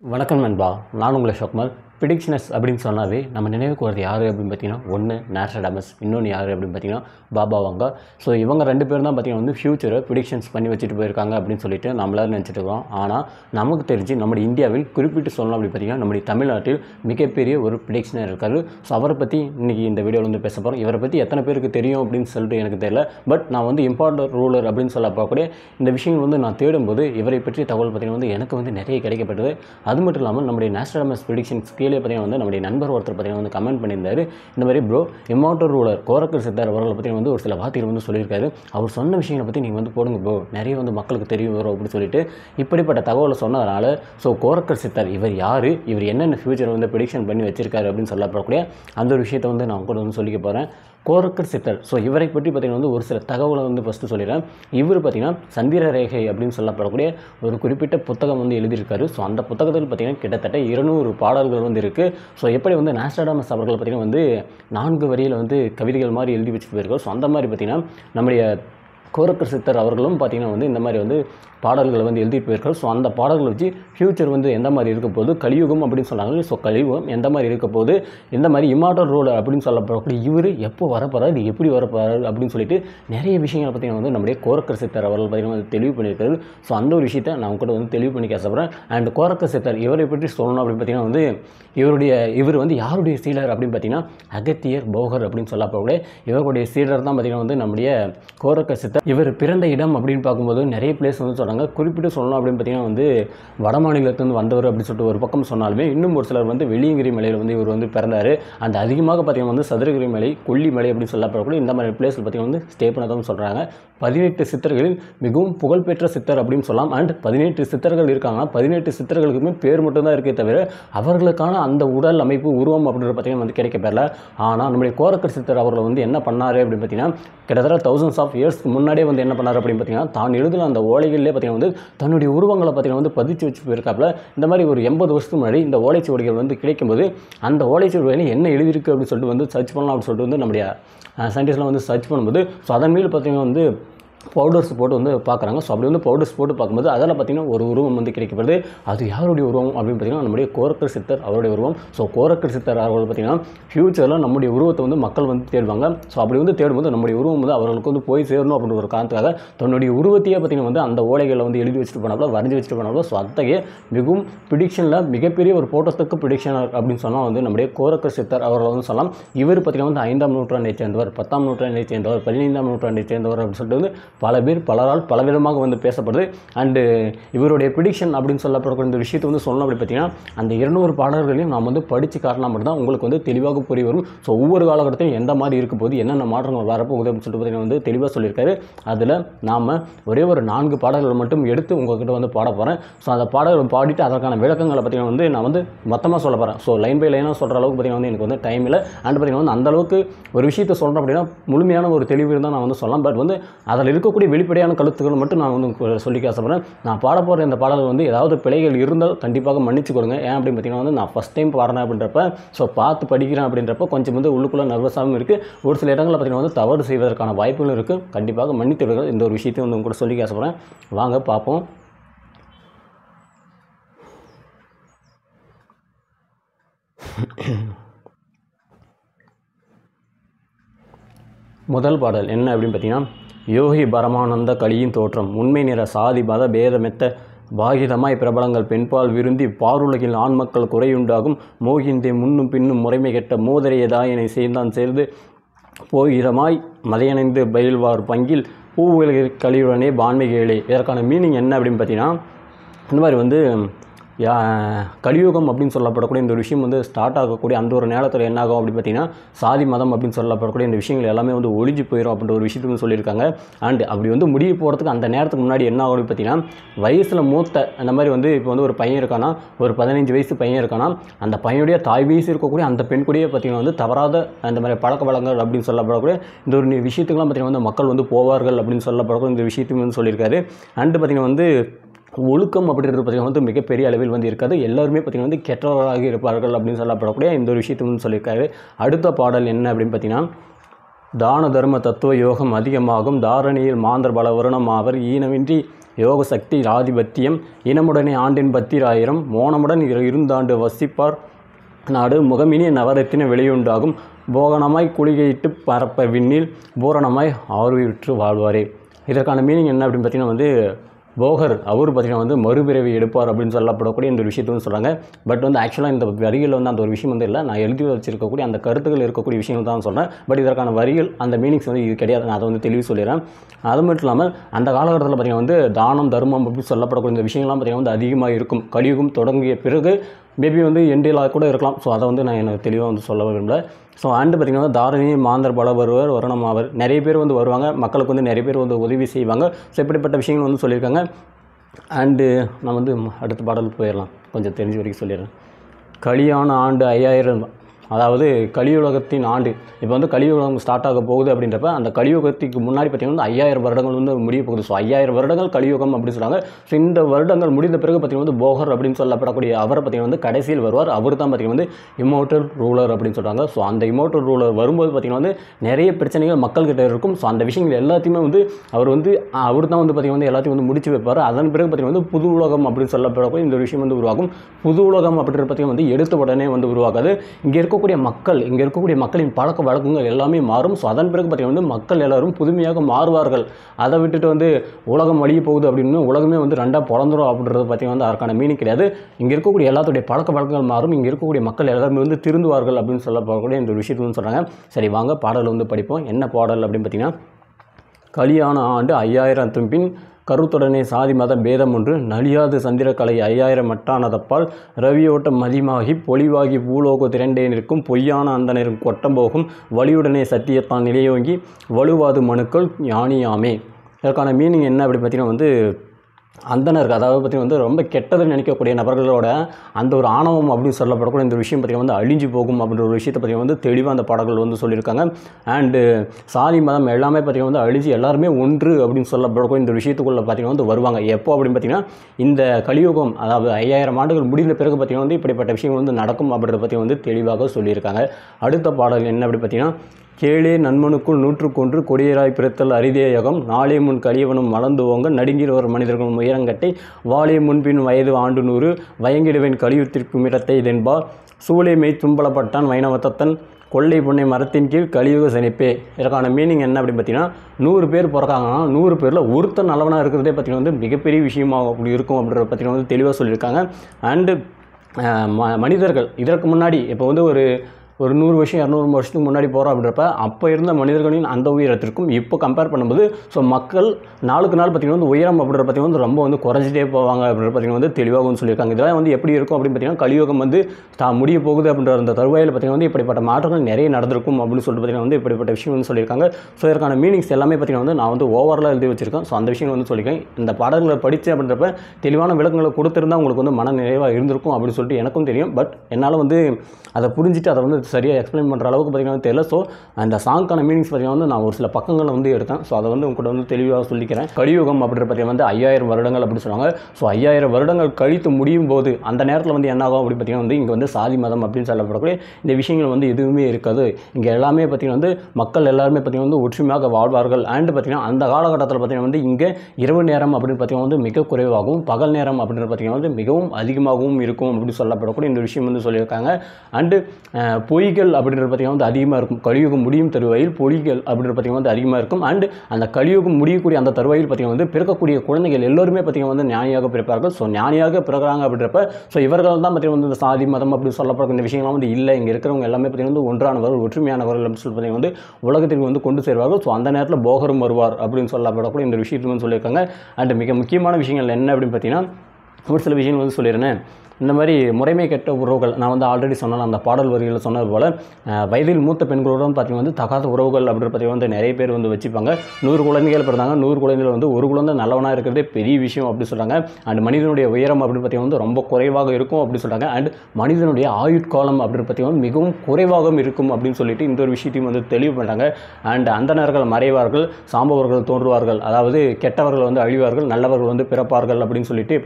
வணக்கம் நண்பா நான் உங்களை ஷோக்மல் ப்ரிடிக்ஷனஸ் அப்படின்னு சொன்னாவே நம்ம நினைவுக்கு வரது யார் அப்படின்னு பார்த்தீங்கன்னா ஒன்று நேஷடாமஸ் இன்னொன்று யார் அப்படின்னு பார்த்தீங்கன்னா பாபா வாங்க ஸோ இவங்க ரெண்டு பேரும் தான் பார்த்தீங்கன்னா வந்து ஃப்யூச்சரை ப்ரிடிக்ஷன்ஸ் பண்ணி வச்சுட்டு போயிருக்காங்க அப்படின்னு சொல்லிட்டு நம்மளால நினச்சிட்டு இருக்கோம் ஆனால் நமக்கு தெரிஞ்சு நம்முடைய இந்தியாவில் குறிப்பிட்டு சொல்லணும் அப்படி பார்த்தீங்கன்னா நம்முடைய தமிழ்நாட்டில் மிகப்பெரிய ஒரு ப்ரிடிக்ஷனர் இருக்காரு ஸோ அவரை பற்றி இன்றைக்கி இந்த வீடியோவில் வந்து பேச போகிறோம் இவரை பற்றி எத்தனை பேருக்கு தெரியும் அப்படின்னு சொல்லிட்டு எனக்கு தெரியல பட் நான் வந்து இம்பார்ட்டன்ட் ரூலர் அப்படின்னு சொல்ல போகக்கூடிய இந்த விஷயங்கள் வந்து நான் தேடும்போது இவரை பற்றி தகவல் பார்த்தீங்கன்னா வந்து எனக்கு வந்து நிறைய கிடைக்கப்பட்டது அது மட்டும் இல்லாமல் நம்முடைய நேஷனல் ப்ரிடிக்ஷன்ஸ் கீழே பார்த்தீங்கன்னா வந்து நம்முடைய நண்பர் ஒருத்தர் பார்த்தீங்கன்னா வந்து கமெண்ட் பண்ணியிருந்தாரு இந்த மாதிரி ப்ரோ இம்மார்டர் ரூலர் கோரக்கர் சித்தர் அவர்களை பற்றி வந்து ஒரு சில வார்த்தைகள் வந்து சொல்லியிருக்காரு அவர் சொன்ன விஷயங்களை பற்றி நீங்கள் வந்து போடுங்க ப்ரோ நிறைய வந்து மக்களுக்கு தெரியும் வரும் அப்படின்னு சொல்லிட்டு இப்படிப்பட்ட தகவலை சொன்னதுனால ஸோ கோரக்கர் சித்தர் இவர் யார் இவர் என்னென்ன ஃபியூச்சர் வந்து ப்ரிடிக்ஷன் பண்ணி வச்சிருக்காரு அப்படின்னு சொல்லப்படக்கூடிய அந்த ஒரு விஷயத்தை வந்து நான் கூட வந்து சொல்லிக்க போகிறேன் கோரக்கர் சித்தர் ஸோ இவரை பற்றி பார்த்தீங்கன்னா வந்து ஒரு சில தகவலை வந்து ஃபஸ்ட்டு சொல்லிடுறேன் இவர் பார்த்தீங்கன்னா சந்திர ரேகை அப்படின்னு சொல்லப்படக்கூடிய ஒரு குறிப்பிட்ட புத்தகம் வந்து எழுதியிருக்காரு ஸோ அந்த புத்தகத்தில் பார்த்தீங்கன்னா கிட்டத்தட்ட இருநூறு பாடல்கள் வந்து இருக்குது ஸோ எப்படி வந்து நாஸ்டாடாமஸ் அவர்கள் பார்த்தீங்கன்னா வந்து நான்கு வரியில் வந்து கவிதைகள் மாதிரி எழுதி வச்சுட்டு போயிருக்காரு ஸோ அந்த மாதிரி பார்த்தீங்கன்னா நம்முடைய கோரக்கர் சித்தர் அவர்களும் பார்த்தீங்கன்னா வந்து இந்த மாதிரி வந்து பாடல்களை வந்து எழுதி போயிருக்காரு ஸோ அந்த பாடல்களை வச்சு ஃப்யூச்சர் வந்து எந்த மாதிரி இருக்க போகுது கலியுகம் அப்படின்னு சொன்னாங்க ஸோ கலியுகம் எந்த மாதிரி இருக்க போகுது இந்த மாதிரி இமாட்டல் ரோடு அப்படின்னு சொல்லப்படக்கூடிய இவர் எப்போ வரப்போறாரு இது எப்படி வரப்போறாரு அப்படின்னு சொல்லிட்டு நிறைய விஷயங்களை பார்த்தீங்கன்னா வந்து நம்முடைய கோரக்கர் சித்தர் அவர்கள் பார்த்தீங்கன்னா வந்து தெளிவு பண்ணியிருக்காரு ஸோ அந்த ஒரு விஷயத்தை நான் கூட வந்து தெளிவு பண்ணி பேசப்படுறேன் அண்ட் கோரக்கர் சித்தர் இவரை பற்றி சொல்லணும் அப்படின்னு பார்த்தீங்கன்னா வந்து இவருடைய இவர் வந்து யாருடைய சீடர் அப்படின்னு பார்த்தீங்கன்னா அகத்தியர் போகர் அப்படின்னு சொல்லப்படக்கூடிய இவருடைய சீடர் தான் பார்த்தீங்கன்னா வந்து நம்முடைய கோரக்கர் சித்தர் இவர் பிறந்த இடம் அப்படின்னு பார்க்கும்போது நிறைய பிளேஸ் வந்து சொல்கிறாங்க குறிப்பிட்டு சொல்லணும் அப்படின்னு பார்த்தீங்கன்னா வந்து வட மாநிலத்திலிருந்து வந்தவர் அப்படின்னு சொல்லிட்டு ஒரு பக்கம் சொன்னாலுமே இன்னும் ஒரு சிலர் வந்து வெள்ளியங்கிரி மலையில் வந்து இவர் வந்து பிறந்தார் அண்ட் அதிகமாக பார்த்தீங்கன்னா வந்து சதுரகிரி மலை கொல்லி மலை அப்படின்னு சொல்லப்படக்கூடிய இந்த மாதிரி பிளேஸில் பார்த்தீங்கன்னா வந்து ஸ்டே பண்ணதான் சொல்கிறாங்க பதினெட்டு சித்தர்களில் மிகவும் புகழ்பெற்ற சித்தர் அப்படின்னு சொல்லலாம் அண்ட் பதினெட்டு சித்தர்கள் இருக்காங்க பதினெட்டு சித்தர்களுக்குமே பேர் மட்டும்தான் இருக்கே தவிர அவர்களுக்கான அந்த உடல் அமைப்பு உருவம் அப்படின்றது பார்த்தீங்கன்னா வந்து கிடைக்க பெறல ஆனால் நம்முடைய கோரக்கர் சித்தர் அவர்கள் வந்து என்ன பண்ணார் அப்படின்னு பார்த்தீங்கன்னா கிட்டத்தட்ட தௌசண்ட்ஸ் ஆஃப் இயர்ஸ்க்கு முன்னாடியே வந்து என்ன பண்ணார் அப்படின்னு பார்த்தீங்கன்னா தான் எழுதின அந்த ஓலைகளிலே பார்த்தீங்கன்னா வந்து தன்னுடைய உருவங்களை பார்த்தீங்கன்னா வந்து பதிச்சு வச்சு போயிருக்காப்புல இந்த மாதிரி ஒரு எண்பது வருஷத்துக்கு முன்னாடி இந்த ஓலைச்சுவடிகள் வந்து கிடைக்கும்போது அந்த ஓலைச்சுவடிகளில் என்ன எழுதியிருக்கு அப்படின்னு சொல்லிட்டு வந்து சர்ச் பண்ணலாம் அப்படின்னு சொல்லிட்டு வந்து நம்முடைய சயின்டிஸ்ட்லாம் வந்து சர்ச் பண்ணும்போது ஸோ அதன் மீது பார்த்தீங்கன்னா வந்து பவுடர்ஸ் போட்டு வந்து பார்க்குறாங்க ஸோ அப்படி வந்து பவுடர்ஸ் போட்டு பார்க்கும்போது அதில் பார்த்தீங்கன்னா ஒரு உருவம் வந்து கிடைக்கப்படுது அது யாருடைய உருவம் அப்படின்னு பார்த்தீங்கன்னா நம்முடைய கோரக்கர் சித்தர் அவருடைய உருவம் ஸோ கோரக்கர் சித்தர் அவர்கள் பார்த்தீங்கன்னா ஃப்யூச்சரில் நம்முடைய உருவத்தை வந்து மக்கள் வந்து தேடுவாங்க ஸோ அப்படி வந்து தேடும்போது நம்முடைய உருவம் வந்து அவர்களுக்கு வந்து போய் சேரணும் அப்படின்ற ஒரு காரணத்துக்காக தன்னுடைய உருவத்தையே பார்த்தீங்கன்னா வந்து அந்த ஓலைகளில் வந்து எழுதி வச்சுட்டு போனாப்புல வரைஞ்சி வச்சுட்டு போனாப்புல ஸோ அத்தகைய மிகவும் ப்ரிடிக்ஷனில் மிகப்பெரிய ஒரு போட்டத்துக்கு ப்ரிடிக்ஷனர் அப்படின்னு சொன்னால் வந்து நம்முடைய கோரக்கர் சித்தர் அவர்கள் வந்து சொல்லலாம் இவர் பார்த்தீங்கன்னா வந்து ஐந்தாம் நூற்றாண்டை சேர்ந்தவர் பத்தாம் நூற்றாண்டை சேர்ந்தவர் பதினைந்தாம் நூற்றாண்டை சேர்ந்தவர் அப்படின்னு சொல்லிட்டு வந்து பல பேர் பலரால் பலவிதமாக வந்து பேசப்படுது அண்டு இவருடைய ப்ரிடிக்ஷன் அப்படின்னு சொல்லப்படக்கூடிய இந்த விஷயத்தை வந்து சொல்லணும் அப்படி பார்த்தீங்கன்னா அந்த இருநூறு பாடல்களையும் நாம் வந்து படித்து காட்டினா மட்டும்தான் உங்களுக்கு வந்து தெளிவாக புரிய வரும் ஸோ ஒவ்வொரு காலகட்டத்திலும் எந்த மாதிரி இருக்க போது என்னென்ன மாற்றங்கள் வரப்போகுது அப்படின்னு சொல்லிட்டு பார்த்தீங்கன்னா வந்து தெளிவாக சொல்லியிருக்காரு அதில் நாம் ஒரே ஒரு நான்கு பாடல்கள் மட்டும் எடுத்து உங்ககிட்ட வந்து பாட போகிறேன் ஸோ அந்த பாடல்களை பாடிட்டு அதற்கான விளக்கங்களை பார்த்தீங்கன்னா வந்து நான் வந்து மொத்தமாக சொல்ல போகிறேன் ஸோ லைன் பை லைனாக சொல்கிற அளவுக்கு பார்த்தீங்கன்னா வந்து எனக்கு வந்து டைம் இல்லை அண்ட் பார்த்தீங்கன்னா வந்து அந்த அளவுக்கு ஒரு விஷயத்தை சொல்கிறேன் அப்படின்னா முழுமையான ஒரு தெளிவு இருந்தால் நான் வந்து சொல்லலாம் பட் வந்து அதில் இருக்கக்கூடிய வெளிப்படையான கருத்துக்கள் மட்டும் நான் வந்து சொல்லிக்க ஆசைப்படுறேன் நான் பாட போகிற இந்த பாடல் வந்து ஏதாவது பிழைகள் இருந்தால் கண்டிப்பாக மன்னிச்சு கொடுங்க ஏன் அப்படின்னு பார்த்தீங்கன்னா வந்து நான் ஃபஸ்ட் டைம் பாடுறேன் அப்படின்றப்ப ஸோ பார்த்து படிக்கிறேன் அப்படின்றப்ப கொஞ்சம் வந்து உள்ளுக்குள்ளே நர்வஸாகவும் இருக்குது ஒரு சில இடங்களில் பார்த்தீங்கன்னா வந்து தவறு செய்வதற்கான வாய்ப்புகளும் இருக்குது கண்டிப்பாக மன்னித்து விடுங்கள் இந்த ஒரு விஷயத்தையும் வந்து உங்க கூட சொல்லிக்க ஆசைப்படுறேன் வாங்க பார்ப்போம் முதல் பாடல் என்ன அப்படின்னு பார்த்தீங்கன்னா யோகி பரமானந்த கலியின் தோற்றம் உண்மை நிற சாதி மத பேதமெத்த பாகிதமாய் பிரபலங்கள் பெண்பால் விருந்தி பாருலகில் ஆண் மக்கள் குறையுண்டாகும் மோகிந்தே முன்னும் பின்னும் முறைமை கெட்ட மோதரையதாயனை சேர்ந்தான் சேர்ந்து போகிதமாய் மதையணைந்து பயில்வார் பங்கில் பூவுலகில் கலியுடனே பான்மைகளே இதற்கான மீனிங் என்ன அப்படின்னு பார்த்தீங்கன்னா இந்த மாதிரி வந்து யா கலியுகம் அப்படின்னு சொல்லப்படக்கூடிய இந்த ஒரு விஷயம் வந்து ஸ்டார்ட் ஆகக்கூடிய அந்த ஒரு நேரத்தில் என்ன ஆகும் அப்படின்னு பார்த்தீங்கன்னா சாதி மதம் அப்படின்னு சொல்லப்படக்கூடிய இந்த விஷயங்கள் எல்லாமே வந்து ஒழிஞ்சு போயிடும் அப்படின்ற ஒரு விஷயத்தை வந்து சொல்லியிருக்காங்க அண்ட் அப்படி வந்து முடிய போகிறதுக்கு அந்த நேரத்துக்கு முன்னாடி என்ன ஆகும் அப்படின்னு பார்த்தீங்கன்னா வயசில் மூத்த அந்த மாதிரி வந்து இப்போ வந்து ஒரு பையன் இருக்கானா ஒரு பதினஞ்சு வயசு பையன் இருக்கானா அந்த பையனுடைய தாய் வயசு இருக்கக்கூடிய அந்த பெண் கூடயே பார்த்தீங்கன்னா வந்து தவறாத அந்த மாதிரி பழக்க வழக்கங்கள் அப்படின்னு சொல்லப்படக்கூடிய இந்த ஒரு விஷயத்துக்குலாம் பார்த்தீங்கன்னா வந்து மக்கள் வந்து போவார்கள் அப்படின்னு சொல்லப்படக்கூடிய இந்த விஷயத்தையும் வந்து சொல்லியிருக்காரு அண்டு பார்த்தீங்கன்னா வந்து ஒழுக்கம் அப்படின்றது பார்த்திங்கன்னா வந்து மிகப்பெரிய அளவில் வந்து இருக்காது எல்லாருமே பார்த்திங்கன்னா வந்து கெட்டவராக இருப்பார்கள் அப்படின்னு சொல்லப்படக்கூடிய இந்த ஒரு விஷயத்தை வந்து சொல்லியிருக்காரு அடுத்த பாடல் என்ன அப்படின்னு பார்த்தீங்கன்னா தான தர்ம தத்துவ யோகம் அதிகமாகும் தாரணியில் மாந்தர் பல வருணம் ஆவர் ஈனமின்றி யோக சக்தி ஆதிபத்தியம் இனமுடனே ஆண்டின் பத்திராயிரம் மோனமுடன் இரு- இருந்தாண்டு வசிப்பார் நாடு முகமினிய நவரத்தின வெளியுண்டாகும் போகனமாய் குளிகையிட்டு பரப்ப விண்ணில் பூரணமாய் ஆர்விற்று வாழ்வாரே இதற்கான மீனிங் என்ன அப்படின்னு பார்த்தீங்கன்னா வந்து போகர் அவர் பார்த்தீங்கன்னா வந்து மறுபிறவி எடுப்பார் அப்படின்னு சொல்லப்படக்கூடிய இந்த ஒரு விஷயத்தை வந்து சொல்கிறாங்க பட் வந்து ஆக்சுவலாக இந்த வரிகளில் வந்து அந்த ஒரு விஷயம் வந்து இல்லை நான் எழுதி வச்சிருக்கக்கூடிய அந்த கருத்துக்கள் இருக்கக்கூடிய விஷயங்கள் தான் சொல்கிறேன் பட் இதற்கான வரிகள் அந்த மீனிங்ஸ் வந்து இது கிடையாது நான் அதை வந்து தெளிவு சொல்லிடுறேன் அது மட்டும் இல்லாமல் அந்த காலகட்டத்தில் பார்த்தீங்கன்னா வந்து தானம் தர்மம் அப்படின்னு சொல்லப்படக்கூடிய இந்த விஷயங்கள்லாம் பார்த்தீங்கன்னா வந்து அதிகமாக இருக்கும் கலியுகம் தொடங்கிய பிறகு மேபி வந்து எண்டிலாக கூட இருக்கலாம் ஸோ அதை வந்து நான் எனக்கு தெளிவாக வந்து சொல்ல விரும்பல ஸோ ஆண்டு பார்த்திங்கன்னா தாரணி மாந்தர் பல வருவர் வருணம் ஆவர் நிறைய பேர் வந்து வருவாங்க மக்களுக்கு வந்து நிறைய பேர் வந்து உதவி செய்வாங்க ஸோ இப்படிப்பட்ட விஷயங்கள் வந்து சொல்லியிருக்காங்க அண்டு நான் வந்து அடுத்த பாடலுக்கு போயிடலாம் கொஞ்சம் தெரிஞ்ச வரைக்கும் சொல்லிடுறேன் கலியான ஆண்டு ஐயாயிரம் அதாவது கலியுலகத்தின் ஆண்டு இப்போ வந்து கலியுலகம் ஸ்டார்ட் ஆக போகுது அப்படின்றப்ப அந்த கலியுகத்துக்கு முன்னாடி பார்த்தீங்கன்னா வந்து ஐயாயிரம் வருடங்கள் வந்து முடிய போகுது ஸோ ஐயாயிரம் வருடங்கள் கலியுகம் அப்படின்னு சொல்கிறாங்க ஸோ இந்த வருடங்கள் முடிந்த பிறகு பார்த்தீங்கன்னா வந்து போகர் அப்படின்னு சொல்லப்படக்கூடிய அவரை பார்த்தீங்கன்னா வந்து கடைசியில் வருவார் அவர் தான் பார்த்தீங்கன்னா வந்து இமோட்டல் ரூலர் அப்படின்னு சொல்கிறாங்க ஸோ அந்த இமோட்டல் ரூலர் வரும்போது பார்த்தீங்கன்னா வந்து நிறைய பிரச்சனைகள் மக்கள்கிட்ட இருக்கும் ஸோ அந்த விஷயங்கள் எல்லாத்தையுமே வந்து அவர் வந்து அவர் தான் வந்து பார்த்தீங்கன்னா வந்து எல்லாத்தையும் வந்து முடிச்சு வைப்பார் அதன் பிறகு பார்த்தீங்கன்னா வந்து புது உலகம் அப்படின்னு சொல்லப்படக்கூடிய இந்த ஒரு விஷயம் வந்து உருவாகும் புது உலகம் அப்படின்ற பார்த்தீங்கன்னா வந்து எடுத்த உடனே வந்து உருவாகாது இங்கே இருக்கக்கூடிய மக்கள் இங்கே இருக்கக்கூடிய மக்களின் பழக்க வழக்கங்கள் எல்லாமே மாறும் ஸோ அதன் பிறகு பார்த்தீங்கன்னா வந்து மக்கள் எல்லாரும் புதுமையாக மாறுவார்கள் அதை விட்டுட்டு வந்து உலகம் வழிய போகுது அப்படின்னு உலகமே வந்து ரெண்டாக பிறந்துடும் அப்படின்றது பார்த்தீங்கன்னா வந்து அதற்கான மீனிங் கிடையாது இங்கே இருக்கக்கூடிய எல்லாத்துடைய பழக்க வழக்கங்கள் மாறும் இங்கே இருக்கக்கூடிய மக்கள் எல்லாருமே வந்து திருந்துவார்கள் அப்படின்னு சொல்லப்படக்கூடிய இந்த ஒரு விஷயத்தை வந்து சொல்கிறாங்க சரி வாங்க பாடல் வந்து படிப்போம் என்ன பாடல் அப்படின்னு பார்த்தீங்கன்னா கலியான ஆண்டு ஐயாயிரத்தின் பின் கருத்துடனே சாதி மத பேதம் ஒன்று நலியாது சந்திரக்கலை ஐயாயிரம் மட்டானதப்பால் ரவியோட்டம் மதிமாகி பொலிவாகி பூலோக திரண்டே நிற்கும் பொய்யான அந்தனரும் கொட்டம் போகும் வலியுடனே சத்தியத்தான் நிலையோங்கி வலுவாது மனுக்கள் ஞானியாமே இதற்கான மீனிங் என்ன அப்படி பார்த்தீங்கன்னா வந்து அந்தனருக்கு அதாவது பார்த்தீங்கன்னா வந்து ரொம்ப கெட்டதுன்னு நினைக்கக்கூடிய நபர்களோட அந்த ஒரு ஆணவம் அப்படின்னு சொல்லப்படக்கூடிய இந்த விஷயம் பார்த்தீங்கன்னா வந்து அழிஞ்சு போகும் அப்படின்ற ஒரு விஷயத்தை பார்த்தீங்கன்னா வந்து தெளிவாக அந்த பாடல்கள் வந்து சொல்லியிருக்காங்க அண்டு சாதி மதம் எல்லாமே பார்த்தீங்கன்னா வந்து அழிஞ்சு எல்லாருமே ஒன்று அப்படின்னு சொல்லப்படக்கூடிய இந்த விஷயத்துக்குள்ளே பார்த்தீங்கன்னா வந்து வருவாங்க எப்போ அப்படின்னு பார்த்தீங்கன்னா இந்த கலியுகம் அதாவது ஐயாயிரம் ஆண்டுகள் முடிந்த பிறகு பார்த்தீங்கன்னா வந்து இப்படிப்பட்ட விஷயங்கள் வந்து நடக்கும் அப்படின்றத பற்றி வந்து தெளிவாக சொல்லியிருக்காங்க அடுத்த பாடல் என்ன அப்படி பார்த்தீங்கன்னா கேளே நன்மனுக்குள் நூற்றுக்கொன்று கொடியராய் பிறத்தல் அரிதேயகம் நாளே முன் கலியவனும் மலர்ந்து ஓங்க நடுங்கிறவர் மனிதர்களும் உயரங்கட்டை வாளே முன்பின் வயது ஆண்டு நூறு வயங்கிடுவேன் கலியுத்திற்கும் இடத்தை இதென்பா சூளை மெய் தும்பலப்பட்டான் வைணவத்தத்தன் கொள்ளை புன்னை மரத்தின் கீழ் கலியுக சனிப்பே இதற்கான மீனிங் என்ன அப்படின்னு பார்த்தீங்கன்னா நூறு பேர் பிறக்காங்கன்னா நூறு பேரில் ஒருத்தன் நல்லவனாக இருக்கிறதே பார்த்தீங்கன்னா வந்து மிகப்பெரிய விஷயமாக அப்படி இருக்கும் அப்படின்றத பார்த்தீங்கன்னா வந்து தெளிவாக சொல்லியிருக்காங்க அண்டு ம மனிதர்கள் இதற்கு முன்னாடி இப்போ வந்து ஒரு ஒரு நூறு வருஷம் இரநூறு வருஷத்துக்கு முன்னாடி போகிறோம் அப்படின்றப்ப அப்போ இருந்த மனிதர்களின் அந்த உயரத்திற்கும் இப்போ கம்பேர் பண்ணும்போது ஸோ மக்கள் நாளுக்கு நாள் பார்த்திங்கன்னா வந்து உயரம் அப்படின்ற பார்த்தீங்கன்னா வந்து ரொம்ப வந்து குறைஞ்சிட்டே போவாங்க அப்படின்ற பார்த்தீங்கன்னா வந்து தெளிவாக வந்து சொல்லியிருக்காங்க இதெல்லாம் வந்து எப்படி இருக்கும் அப்படின்னு பார்த்தீங்கன்னா கலியுகம் வந்து தான் முடிய போகுது அப்படின்ற அந்த தருவாயில் பார்த்தீங்கன்னா வந்து இப்படிப்பட்ட மாற்றங்கள் நிறைய நடந்திருக்கும் அப்படின்னு சொல்லிட்டு பார்த்தீங்கன்னா வந்து இப்படிப்பட்ட விஷயம் வந்து சொல்லியிருக்காங்க ஸோ இதற்கான மீனிங்ஸ் எல்லாமே பார்த்தீங்கன்னா வந்து நான் வந்து ஓவராலாக எழுதி வச்சிருக்கேன் ஸோ அந்த விஷயம் வந்து சொல்லியிருக்கேன் இந்த பாடல்களை படித்து அப்படின்றப்ப தெளிவான விளக்கங்களை கொடுத்துருந்தா உங்களுக்கு வந்து மன நிறைவாக இருந்திருக்கும் அப்படின்னு சொல்லிட்டு எனக்கும் தெரியும் பட் என்னால் வந்து அதை புரிஞ்சுட்டு அதை வந்து சரியாக எக்ஸ்பிளைன் பண்ணுற அளவுக்கு பார்த்தீங்கன்னா தெரியல ஸோ அந்த சாங்க்கான மீனிங்ஸ் பார்த்தீங்கன்னா வந்து நான் ஒரு சில பக்கங்களை வந்து எடுத்தேன் ஸோ அதை வந்து உங்கள்கிட்ட வந்து தெளிவாக சொல்லிக்கிறேன் கலியுகம் அப்படின்ற பார்த்தீங்கன்னா வந்து ஐயாயிரம் வருடங்கள் அப்படின்னு சொன்னாங்க ஸோ ஐயாயிரம் வருடங்கள் கழித்து முடியும் போது அந்த நேரத்தில் வந்து என்ன ஆகும் அப்படின்னு பார்த்தீங்கன்னா வந்து இங்கே வந்து சாதி மதம் அப்படின்னு சொல்லப்படக்கூடிய இந்த விஷயங்கள் வந்து எதுவுமே இருக்காது இங்கே எல்லாமே பார்த்தீங்கன்னா வந்து மக்கள் எல்லாருமே பார்த்தீங்கன்னா வந்து ஒற்றுமையாக வாழ்வார்கள் அண்ட் பார்த்தீங்கன்னா அந்த காலகட்டத்தில் பார்த்தீங்கன்னா வந்து இங்கே இரவு நேரம் அப்படின்னு பார்த்தீங்கன்னா வந்து மிக குறைவாகவும் பகல் நேரம் அப்படின்னு பார்த்தீங்கன்னா வந்து மிகவும் அதிகமாகவும் இருக்கும் அப்படின்னு சொல்லப்படக்கூடிய இந்த விஷயம் வந்து சொல்லியிருக்காங்க அண்டு பொய்கள் அப்படின்றது பார்த்தீங்கன்னா வந்து அதிகமாக இருக்கும் கலியுகம் முடியும் தருவாயில் பொய்கள் அப்படின்றது பார்த்தீங்கன்னா வந்து அதிகமாக இருக்கும் அண்ட் அந்த கலியுகம் முடியக்கூடிய அந்த தருவாயில் பார்த்தீங்கன்னா வந்து பிறக்கக்கூடிய குழந்தைகள் எல்லோருமே பார்த்தீங்கன்னா வந்து ஞானியாக பிறப்பார்கள் ஸோ ஞானியாக பிறகுறாங்க அப்படின்றப்ப ஸோ இவர்கள் தான் பார்த்தீங்கன்னா வந்து இந்த சாதி மதம் அப்படின்னு சொல்லப்படக்கூடிய இந்த விஷயங்கள்லாம் வந்து இல்லை இங்கே இருக்கிறவங்க எல்லாமே பார்த்தீங்கன்னா வந்து ஒன்றானவர்கள் ஒற்றுமையானவர்கள் அப்படின்னு சொல்லி பார்த்தீங்கன்னா வந்து உலகத்திற்கு வந்து கொண்டு சேர்வார்கள் ஸோ அந்த நேரத்தில் போகரும் வருவார் அப்படின்னு சொல்லப்படக்கூடிய இந்த விஷயத்தை வந்து சொல்லியிருக்காங்க அண்ட் மிக முக்கியமான விஷயங்கள் என்ன அப்படின்னு பார்த்தீங்கன்னா ஒரு சில விஷயங்கள் வந்து சொல்லிடுறேன் இந்த மாதிரி முறைமை கெட்ட உறவுகள் நான் வந்து ஆல்ரெடி சொன்னேன் அந்த பாடல் வரிகளில் சொன்னது போல் அஹ், வயதில் மூத்த பெண்களுடன் பார்த்தீங்கன்னா வந்து தகாத உறவுகள் அப்படின்னு பார்த்தீங்கன்னா வந்து நிறைய பேர் வந்து வச்சுப்பாங்க நூறு குழந்தைகள் பிறந்தாங்க நூறு குழந்தைகள் வந்து ஒரு குழந்தை நல்லவனாக இருக்கிறதே பெரிய விஷயம் அப்படி சொல்கிறாங்க அண்ட் மனிதனுடைய உயரம் அப்படின்னு பார்த்தீங்கன்னா வந்து ரொம்ப குறைவாக இருக்கும் அப்படி சொல்கிறாங்க அண்ட் மனிதனுடைய ஆயுட்காலம் அப்படின்னு பார்த்தீங்கன்னா வந்து மிகவும் குறைவாகவும் இருக்கும் அப்படின்னு சொல்லிட்டு இந்த ஒரு விஷயத்தையும் வந்து தெளிவு பண்ணுறாங்க அண்ட் அந்தணர்கள் மறைவார்கள் சாம்பவர்கள் தோன்றுவார்கள் அதாவது கெட்டவர்கள் வந்து அழிவார்கள் நல்லவர்கள் வந்து பிறப்பார்கள் அப்படின்னு சொல்லிட்டு இப்படிப்பட்ட விஷயம்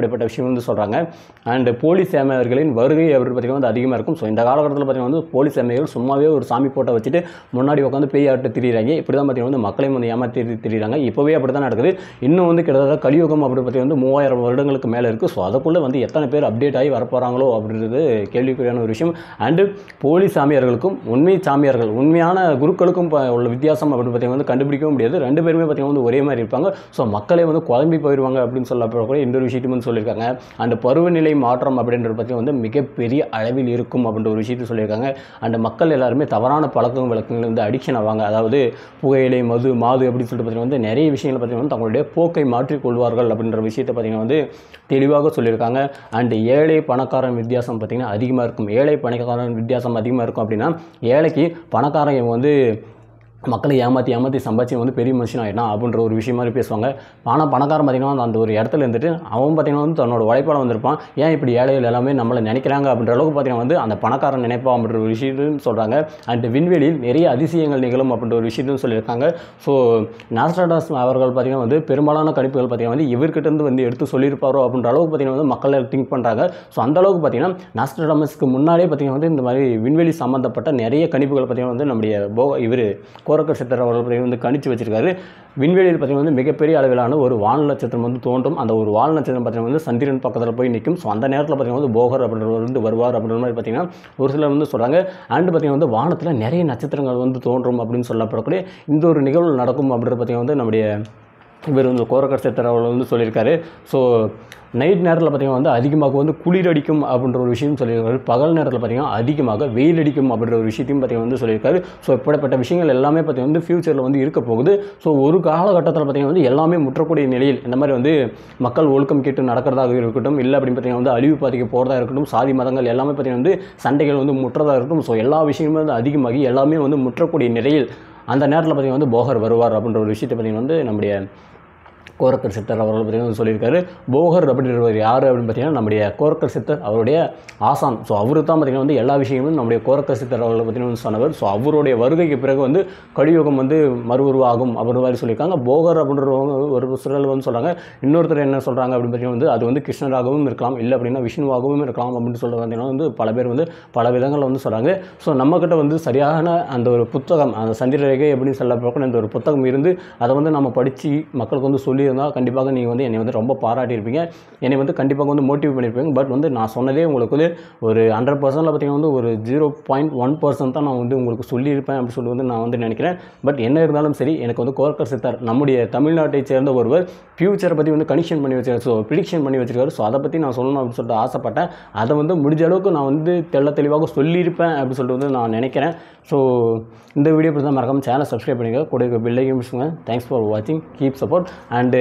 விஷயம் வந்து சொல்கிறாங்க அண்ட் போலீஸ் சேமையர்களின் வருகை அப்படி பார்த்திங்கன்னா வந்து அதிகமாக இருக்கும் ஸோ இந்த காலகட்டத்தில் பார்த்திங்கன்னா வந்து போலீஸ் சேமையர்கள் சும்மாவே ஒரு சாமி போட்டோ வச்சுட்டு முன்னாடி உட்காந்து பேய் ஆட்டு திரியிறாங்க இப்படி தான் பார்த்திங்கன்னா வந்து மக்களையும் வந்து ஏமாற்றி திரியிறாங்க இப்போவே அப்படி தான் நடக்குது இன்னும் வந்து கிட்டத்தட்ட கலியுகம் அப்படி பார்த்திங்கன்னா வந்து மூவாயிரம் வருடங்களுக்கு மேலே இருக்குது ஸோ அதுக்குள்ளே வந்து எத்தனை பேர் அப்டேட் ஆகி வரப்போகிறாங்களோ அப்படின்றது கேள்விக்குறியான ஒரு விஷயம் அண்டு போலி சாமியார்களுக்கும் உண்மை சாமியார்கள் உண்மையான குருக்களுக்கும் ப- உள்ள வித்தியாசம் அப்படின்னு பார்த்தீங்கன்னா வந்து கண்டுபிடிக்கவும் முடியாது ரெண்டு பேருமே பார்த்தீங்கன்னா வந்து ஒரே மாதிரி இருப்பாங்க ஸோ மக்களே வந்து குழம்பி போயிடுவாங்க அப்படின்னு சொல்லப்போ கூட இந்த ஒரு விஷயத்தையும் வந்து சொல்லியிருக்காங்க அந்த பருவநிலை மாற்றம் அப்படின்றது பற்றி வந்து மிகப்பெரிய அளவில் இருக்கும் அப்படின்ற ஒரு விஷயத்தை சொல்லியிருக்காங்க அண்ட் மக்கள் எல்லாருமே தவறான பழக்கம் வழக்கங்கள் வந்து அடிக்ஷன் ஆவாங்க அதாவது புகையிலை மது மாது அப்படின்னு சொல்லிட்டு பார்த்தீங்கன்னா வந்து நிறைய விஷயங்கள் பார்த்தீங்கன்னா வந்து தங்களுடைய போக்கை மாற்றிக் கொள்வார்கள் அப்படின்ற விஷயத்தை பார்த்தீங்கன்னா வந்து தெளிவாக சொல்லியிருக்காங்க அண்ட் ஏழை பணக்காரன் வித்தியாசம் பார்த்தீங்கன்னா அதிகமாக இருக்கும் ஏழை பணக்காரன் வித்தியாசம் அதிகமாக இருக்கும் அப்படின்னா ஏழைக்கு பணக்காரன் இவன் வந்து மக்களை ஏமாற்றி ஏமாற்றி சம்பாதிச்சு வந்து பெரிய மனுஷன் ஆகிட்டான் அப்படின்ற ஒரு விஷயம் மாதிரி பேசுவாங்க ஆனால் பணக்காரன் பார்த்தீங்கன்னா அந்த ஒரு இடத்துல இருந்துட்டு அவன் பார்த்தீங்கன்னா வந்து தன்னோட உழைப்பால் வந்திருப்பான் ஏன் இப்படி ஏழைகள் எல்லாமே நம்மளை நினைக்கிறாங்க அப்படின்ற அளவுக்கு பார்த்தீங்கன்னா வந்து அந்த பணக்காரன் நினைப்பான் அப்படின்ற ஒரு விஷயத்தையும் சொல்கிறாங்க அண்ட் விண்வெளியில் நிறைய அதிசயங்கள் நிகழும் அப்படின்ற ஒரு விஷயத்தையும் சொல்லியிருக்காங்க ஸோ நாஸ்டாடாஸ் அவர்கள் பார்த்தீங்கன்னா வந்து பெரும்பாலான கணிப்புகள் பார்த்தீங்கன்னா வந்து இவர்கிட்ட இருந்து வந்து எடுத்து சொல்லியிருப்பாரோ அப்படின்ற அளவுக்கு பார்த்தீங்கன்னா வந்து மக்கள் திங்க் பண்ணுறாங்க ஸோ அந்த அளவுக்கு பார்த்தீங்கன்னா நாஸ்டாடாமஸ்க்கு முன்னாடியே பார்த்தீங்கன்னா வந்து இந்த மாதிரி விண்வெளி சம்மந்தப்பட்ட நிறைய கணிப்புகள் பார்த்தீங்கன்னா வந்து நம்முடைய போ இவர் கோரக்கர் சித்தர் அவர்கள் பார்த்தீங்கன்னா வந்து கணிச்சு வச்சிருக்காரு விண்வெளியில் பார்த்தீங்கன்னா வந்து மிகப்பெரிய அளவிலான ஒரு வால் நட்சத்திரம் வந்து தோன்றும் அந்த ஒரு வால் நட்சத்திரம் பார்த்தீங்கன்னா வந்து சந்திரன் பக்கத்தில் போய் நிற்கும் ஸோ அந்த நேரத்தில் பார்த்தீங்கன்னா வந்து போகர் அப்படின்றவர் வந்து வருவார் அப்படின்ற மாதிரி பார்த்தீங்கன்னா ஒரு சிலர் வந்து சொல்கிறாங்க அண்டு பார்த்தீங்கன்னா வந்து வானத்தில் நிறைய நட்சத்திரங்கள் வந்து தோன்றும் அப்படின்னு சொல்லப்படக்கூடிய இந்த ஒரு நிகழ்வு நடக்கும் அப்படின்றது பார்த்தீங்கன்னா வந்து நம்முடைய இவர் வந்து கோரக்கர் சித்தர் அவர்கள் வந்து சொல்லியிருக்காரு ஸோ நைட் நேரத்தில் பார்த்தீங்கன்னா வந்து அதிகமாக வந்து குளிர் அடிக்கும் அப்படின்ற ஒரு விஷயம் சொல்லியிருக்காரு பகல் நேரத்தில் பார்த்தீங்கன்னா அதிகமாக வெயில் அடிக்கும் அப்படின்ற ஒரு விஷயத்தையும் பார்த்தீங்கன்னா வந்து சொல்லியிருக்காரு ஸோ இப்படிப்பட்ட விஷயங்கள் எல்லாமே பார்த்தீங்கன்னா வந்து ஃப்யூச்சரில் வந்து இருக்க போகுது ஸோ ஒரு காலகட்டத்தில் பார்த்தீங்கன்னா வந்து எல்லாமே முற்றக்கூடிய நிலையில் இந்த மாதிரி வந்து மக்கள் ஒழுக்கம் கேட்டு நடக்கிறதாக இருக்கட்டும் இல்லை அப்படின்னு பார்த்தீங்கன்னா வந்து அழிவு பாதிக்க போகிறதா இருக்கட்டும் சாதி மதங்கள் எல்லாமே பார்த்தீங்கன்னா வந்து சண்டைகள் வந்து முற்றதாக இருக்கட்டும் ஸோ எல்லா விஷயமுமே வந்து அதிகமாகி எல்லாமே வந்து முற்றக்கூடிய நிலையில் அந்த நேரத்தில் பார்த்தீங்கன்னா வந்து போகர் வருவார் அப்படின்ற ஒரு விஷயத்தை பார்த்தீங்கன்னா வந்து நம்முடைய கோரக்கர் சித்தர் அவர்கள் பார்த்தீங்கன்னா சொல்லியிருக்காரு போகர் அப்படின்றவர் யார் அப்படின்னு பார்த்தீங்கன்னா நம்முடைய கோரக்கர் சித்தர் அவருடைய ஆசான் ஸோ அவரு தான் பார்த்தீங்கன்னா வந்து எல்லா விஷயங்களும் நம்முடைய கோரக்கர் சித்தர் அவர்கள் பார்த்தீங்கன்னா வந்து சொன்னவர் ஸோ அவருடைய வருகைக்கு பிறகு வந்து கலியுகம் வந்து மறுவுருவாகும் அப்படின்ற மாதிரி சொல்லியிருக்காங்க போகர் அப்படின்றவங்க ஒரு சிலர் வந்து சொல்கிறாங்க இன்னொருத்தர் என்ன சொல்கிறாங்க அப்படின்னு பார்த்தீங்கன்னா வந்து அது வந்து கிருஷ்ணராகவும் இருக்கலாம் இல்லை அப்படின்னா விஷ்ணுவாகவும் இருக்கலாம் அப்படின்னு சொல்லிட்டு பார்த்தீங்கன்னா வந்து பல பேர் வந்து பல விதங்களில் வந்து சொல்கிறாங்க ஸோ நம்மக்கிட்ட வந்து சரியான அந்த ஒரு புத்தகம் அந்த சந்திரரேகை அப்படின்னு சொல்லப்போக்கிற அந்த ஒரு புத்தகம் இருந்து அதை வந்து நம்ம படித்து மக்களுக்கு வந்து சொல்லியிருந்தால் கண்டிப்பாக நீங்கள் வந்து என்னை வந்து ரொம்ப பாராட்டியிருப்பீங்க என்னை வந்து கண்டிப்பாக வந்து மோட்டிவ் பண்ணியிருப்பீங்க பட் வந்து நான் சொன்னதே உங்களுக்கு வந்து ஒரு ஹண்ட்ரட் பர்சன்டில் பார்த்தீங்கன்னா வந்து ஒரு ஜீரோ பாயிண்ட் ஒன் பர்சன்ட் தான் நான் வந்து உங்களுக்கு சொல்லியிருப்பேன் அப்படின்னு சொல்லி வந்து நான் வந்து நினைக்கிறேன் பட் என்ன இருந்தாலும் சரி எனக்கு வந்து கோர்க்கர் சித்தார் நம்முடைய தமிழ்நாட்டை சேர்ந்த ஒருவர் ஃப்யூச்சரை பற்றி வந்து கனெக்ஷன் பண்ணி வச்சிருக்காரு ஸோ ப்ரிடிக்ஷன் பண்ணி வச்சிருக்காரு ஸோ அதை பற்றி நான் சொல்லணும் அப்படின்னு சொல்லிட்டு ஆசைப்பட்டேன் அதை வந்து முடிஞ்ச அளவுக்கு நான் வந்து தெள்ள தெளிவாக சொல்லியிருப்பேன் அப்படின்னு சொல்லிட்டு வந்து நான் நினைக்கிறேன் ஸோ இந்த வீடியோ பற்றி தான் மறக்காம சேனல் சப்ஸ்கிரைப் பண்ணிக்க கூட பில்லையும் தேங்க்ஸ் ஃபார் வாட்சிங் கீப் சப்போர்ட் அண்டு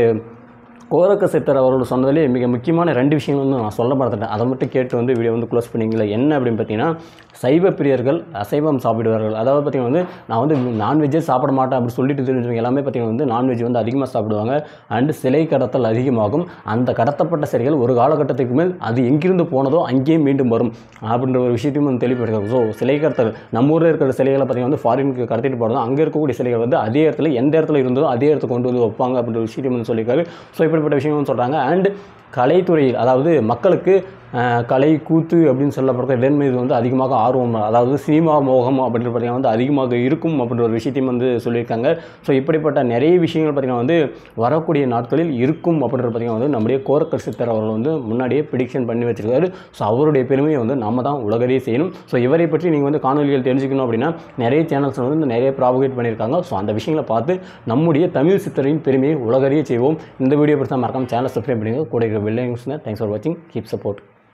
கோரக்க சித்தர் அவர்கள் சொன்னதிலே மிக முக்கியமான ரெண்டு விஷயங்கள் வந்து நான் சொல்ல மறந்துட்டேன் அதை மட்டும் கேட்டு வந்து வீடியோ வந்து க்ளோஸ் பண்ணிங்களா என்ன அப்படின்னு பார்த்தீங்கன்னா சைவ பிரியர்கள் அசைவம் சாப்பிடுவார்கள் அதாவது பார்த்தீங்கன்னா வந்து நான் வந்து நான்வெஜ்ஜே சாப்பிட மாட்டேன் அப்படி சொல்லிட்டு தெரிஞ்சவங்க எல்லாமே பார்த்தீங்கன்னா வந்து நான்வெஜ் வந்து அதிகமாக சாப்பிடுவாங்க அண்டு சிலை கடத்தல் அதிகமாகும் அந்த கடத்தப்பட்ட சிலைகள் ஒரு காலகட்டத்துக்கு மேல் அது எங்கிருந்து போனதோ அங்கேயே மீண்டும் வரும் அப்படின்ற ஒரு விஷயத்தையும் வந்து தெளிவுபடுத்தும் ஸோ சிலை கடத்தல் நம்ம ஊரில் இருக்கிற சிலைகளை பார்த்தீங்கன்னா வந்து ஃபாரினுக்கு கடத்திட்டு போகிறதும் அங்கே இருக்கக்கூடிய சிலைகள் வந்து அதே இடத்துல எந்த இடத்துல இருந்ததோ அதே இடத்துக்கு கொண்டு வந்து வைப்பாங்க அப்படின்ற ஒரு விஷயத்தையும் வந்து சொல்லியிருக்காரு ஸோ இப்படிப்பட்ட விஷயங்களும் சொல்கிறாங்க அண்ட் கலைத்துறையில் அதாவது மக்களுக்கு அஹ், கலை கூத்து அப்படின்னு சொல்லப்படுற இதன் மீது வந்து அதிகமாக ஆர்வம் அதாவது சினிமா மோகம் அப்படின்ற பார்த்தீங்கன்னா வந்து அதிகமாக இருக்கும் அப்படின்ற ஒரு விஷயத்தையும் வந்து சொல்லியிருக்காங்க ஸோ இப்படிப்பட்ட நிறைய விஷயங்கள் பார்த்தீங்கன்னா வந்து வரக்கூடிய நாட்களில் இருக்கும் அப்படின்ற பார்த்தீங்கன்னா வந்து நம்முடைய கோரக்கர் சித்தர் அவர்கள் வந்து முன்னாடியே ப்ரிடிக்ஷன் பண்ணி வச்சிருக்காரு ஸோ அவருடைய பெருமையை வந்து நம்ம தான் உலகறிய செய்யணும் ஸோ இவரை பற்றி நீங்கள் வந்து காணொலிகள் தெரிஞ்சுக்கணும் அப்படின்னா நிறைய சேனல்ஸ் வந்து நிறைய ப்ராபகேட் பண்ணியிருக்காங்க ஸோ அந்த விஷயங்களை பார்த்து நம்முடைய தமிழ் சித்தரின் பெருமையை உலகறிய செய்வோம் இந்த வீடியோ பற்றி தான் மறக்காம சேனல் சப்ஸ்கிரைப் பண்ணுங்க கூட இருக்கிற வெள்ளைங்க தேங்க்ஸ் ஃபார் வாட்சிங் கீப் சப்போர்ட்